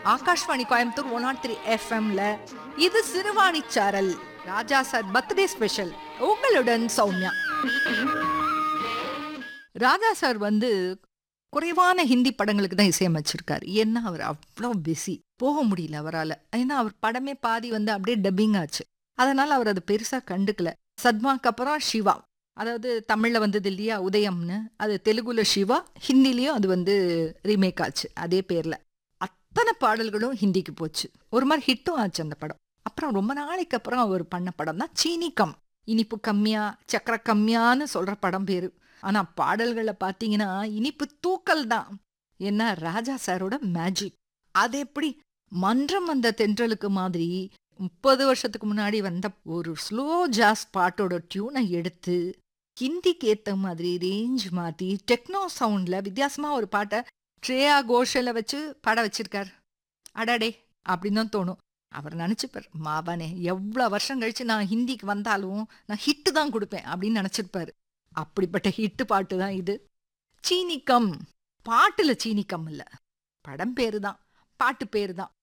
Akashvani Coimbatore one naught three எஃப்எம்ல இது சிறுவாணி சாரல் ராஜா சார் பர்த்டே ஸ்பெஷல் உங்களுடன் சௌமியா ராஜா சார் வந்து குறைவான ஹிந்தி படங்களுக்கு தான் இசையமைச்சிருக்காரு ஏன்னா அவர் அவ்வளோ பிஸி போக முடியல அவரால் ஏன்னா அவர் படமே பாதி வந்து அப்படியே டப்பிங் ஆச்சு அதனால அவர் அது பெருசா கண்டுக்கல சத்மாக்கு அப்புறம் சிவா அதாவது தமிழ்ல வந்தது இல்லையா உதயம்னு அது தெலுங்குல சிவா ஹிந்திலையும் அது வந்து ரீமேக் ஆச்சு அதே பேர்ல அத்தனை பாடல்களும் ஹிந்திக்கு போச்சு ஒரு மாதிரி ஹிட்டும் ஆச்சு அந்த படம் அப்புறம் ரொம்ப நாளைக்கு அப்புறம் அவர் பண்ண படம் தான் சீனிக்கம் இனிப்பு கம்மியா சக்கரை கம்மியான்னு சொல்ற படம் பேரு ஆனா பாடல்களை பார்த்தீங்கன்னா இனிப்பு தூக்கல் தான் என்ன ராஜா சாரோட மேஜிக் அது எப்படி மன்றம் வந்த தென்றலுக்கு மாதிரி முப்பது வருஷத்துக்கு முன்னாடி வந்த ஒரு ஸ்லோ ஜாஸ் பாட்டோட டியூனை எடுத்து ஹிந்திக்கு ஏத்த மாதிரி ரேஞ்ச் மாத்தி டெக்னோ சவுண்ட்ல வித்தியாசமா ஒரு பாட்டை ட்ரேயா கோஷல வச்சு பாட வச்சிருக்காரு அடடே அப்படின்னு தான் தோணும் அவர் நினைச்சுப்பார் மாவானே எவ்வளவு வருஷம் கழிச்சு நான் ஹிந்திக்கு வந்தாலும் நான் ஹிட்டு தான் கொடுப்பேன் அப்படின்னு நினைச்சிருப்பாரு அப்படிப்பட்ட ஹிட்டு பாட்டு தான் இது சீனிக்கம் பாட்டுல சீனிக்கம் இல்ல படம் பேரு தான் பாட்டு பேரு தான்